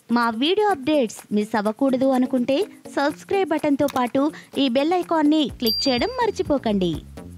మా video updates miss అవ్వకూడదు అనుకుంటే సబ్స్క్రైబ్ బటన్తో పాటు ఈ బెల్ ఐకాన్ని క్లిక్ చేయడం మర్చిపోకండి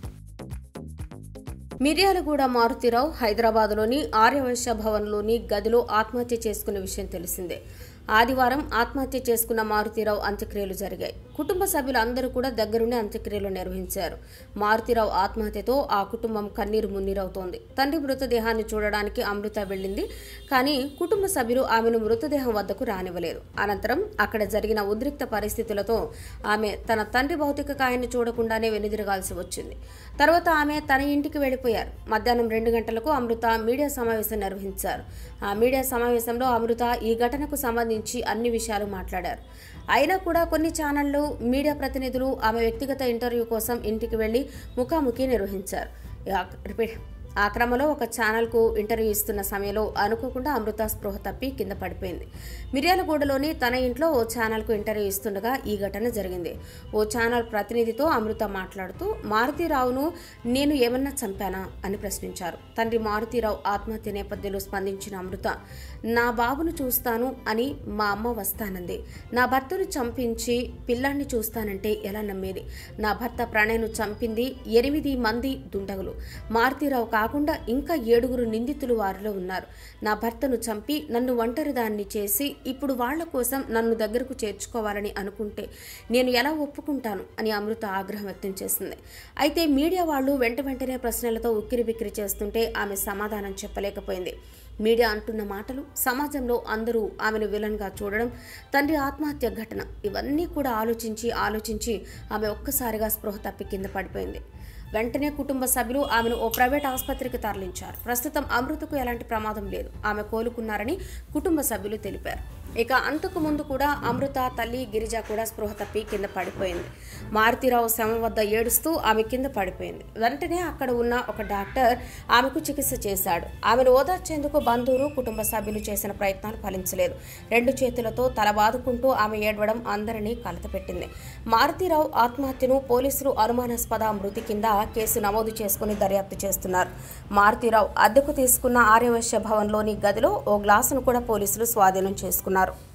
మిర్యాలగూడ మారుతిరావు హైదరాబాద్లోని ఆర్యవైశ్య భవన్లోని గదిలో ఆత్మహత్య చేసుకున్న విషయం తెలిసిందే ఆదివారం ఆత్మహత్య చేసుకున్న మారుతిరావు అంత్యక్రియలు జరిగాయి కుటుంబ సభ్యులు అందరూ కూడా దగ్గరుండి అంత్యక్రియలు నిర్వహించారు మారుతిరావు ఆత్మహత్యతో ఆ కుటుంబం కన్నీరు మున్నీరవుతోంది తండ్రి మృతదేహాన్ని చూడడానికి అమృత వెళ్ళింది కానీ కుటుంబ సభ్యులు ఆమెను మృతదేహం వద్దకు రానివ్వలేదు అనంతరం అక్కడ జరిగిన ఉద్రిక్త పరిస్థితులతో ఆమె తన తండ్రి భౌతిక కాయాన్ని చూడకుండానే వెనుదిరగాల్సి వచ్చింది తర్వాత ఆమె తన ఇంటికి వెళ్ళిపోయారు మధ్యాహ్నం రెండు గంటలకు అమృత మీడియా సమావేశం నిర్వహించారు ఆ మీడియా సమావేశంలో అమృత ఈ ఘటనకు సంబంధించి అన్ని విషయాలు మాట్లాడారు అయినా కూడా కొన్ని ఛానళ్లు మీడియా ప్రతినిధులు ఆమె వ్యక్తిగత ఇంటర్వ్యూ కోసం ఇంటికి వెళ్లి ముఖాముఖి నిర్వహించారు ఆ- రిపీట్. ఆ క్రమంలో ఒక ఛానల్కు ఇంటర్వ్యూ ఇస్తున్న సమయంలో అనుకోకుండా అమృత స్పృహ తప్పి కింద పడిపోయింది మిర్యాలగూడలోని తన ఇంట్లో ఓ ఛానల్కు ఇంటర్వ్యూ ఇస్తుండగా ఈ ఘటన జరిగింది ఓ ఛానల్ ప్రతినిధితో అమృత మాట్లాడుతూ మారుతీరావును నేను ఏమన్నా చంపానా అని ప్రశ్నించారు తండ్రి మారుతీరావు ఆత్మహత్య నేపథ్యంలో స్పందించిన అమృత నా బాబును చూస్తాను అని మా అమ్మ వస్తానంది నా భర్తను చంపించి పిల్లాన్ని చూస్తానంటే ఎలా నమ్మేది నా భర్త ప్రణయ్ను చంపింది ఎనిమిది మంది దుండగులు మారుతీరావు కాకుండా ఇంకా ఏడుగురు నిందితులు వారిలో ఉన్నారు నా భర్తను చంపి నన్ను ఒంటరిదాన్ని చేసి ఇప్పుడు వాళ్ల కోసం నన్ను దగ్గరకు చేర్చుకోవాలని అనుకుంటే నేను ఎలా ఒప్పుకుంటాను అని అమృత ఆగ్రహం వ్యక్తం చేసింది అయితే మీడియా వాళ్ళు వెంట వెంటనే ప్రశ్నలతో ఉక్కిరి బిక్కిరి చేస్తుంటే ఆమె సమాధానం చెప్పలేకపోయింది మీడియా అంటున్న మాటలు సమాజంలో అందరూ ఆమెను విలన్గా చూడడం తండ్రి ఆత్మహత్య ఘటన ఇవన్నీ కూడా ఆలోచించి ఆలోచించి ఆమె ఒక్కసారిగా స్పృహ తప్పి కింద పడిపోయింది వెంటనే కుటుంబ సభ్యులు ఆమెను ఓ ప్రైవేట్ ఆసుపత్రికి తరలించారు ప్రస్తుతం అమృతకు ఎలాంటి ప్రమాదం లేదు ఆమె కోలుకున్నారని కుటుంబ సభ్యులు తెలిపారు ఇక అంతకు ముందు కూడా అమృత తల్లి గిరిజ కూడా స్పృహ తప్పి కింద పడిపోయింది మారుతిరావు శవం వద్ద ఏడుస్తూ ఆమె కింద పడిపోయింది వెంటనే అక్కడ ఉన్న ఒక డాక్టర్ ఆమెకు చికిత్స చేశాడు ఆమెను ఓదార్చేందుకు బంధువులు కుటుంబ సభ్యులు చేసిన ప్రయత్నాలు ఫలించలేదు రెండు చేతులతో తల బాదుకుంటూ ఆమె ఏడవడం అందరినీ కలతపెట్టింది మారుతిరావు ఆత్మహత్యను పోలీసులు అనుమానాస్పద మృతి కింద కేసు నమోదు చేసుకుని దర్యాప్తు చేస్తున్నారు మారుతిరావు అద్దెకు తీసుకున్న ఆర్యవైశ్య భవన్లోని గదిలో ఓ గ్లాసును కూడా పోలీసులు స్వాధీనం చేసుకున్నారు